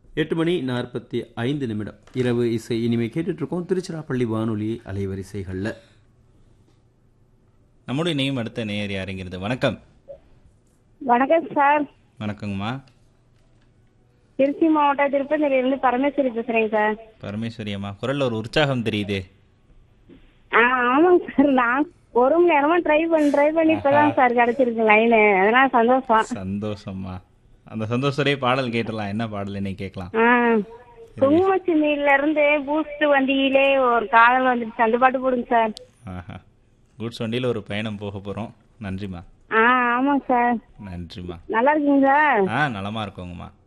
எட்டு மணி நாற்பத்தி ஐந்து நிமிடம் இரவு இசை இனிமே கேட்டுட்டு இருக்கோம் திருச்சிராப்பள்ளி வானொலி அலைவரிசைகளில் நம்முடைய நேம் அடுத்த நேயர் யாருங்கிறது வணக்கம் வணக்கம் சார் வணக்கங்கம்மா திருச்சி மாவட்டம் திருப்பதியிலிருந்து பரமேஸ்வரி பேசுறேங்க சார் பரமேஸ்வரி அம்மா குரல்ல ஒரு உற்சாகம் தெரியுது ஆ ஆமாங்க சார் நான் ஒரு மணி நேரமா ட்ரை பண்ணி ட்ரை பண்ணி இப்பதான் சார் கிடைச்சிருக்கு லைனு அதனால சந்தோஷம் சந்தோஷம்மா அந்த சந்தோஷரே பாடல் கேட்டலாம் என்ன பாடல் இன்னைக்கு கேட்கலாம் ஆ குங்குமச்சிமியில இருந்து பூஸ்ட் வண்டியிலே ஒரு காதல் வந்துடுச்சு அந்த பாட்டு போடுங்க சார் ஆஹா குட்ஸ் வண்டியில் ஒரு பயணம் போக போகிறோம் நன்றிம்மா ஆ ஆமாங்க சார் நன்றிம்மா நல்லா இருக்கீங்க சார் ஆ நலமா இருக்கோங்கம்மா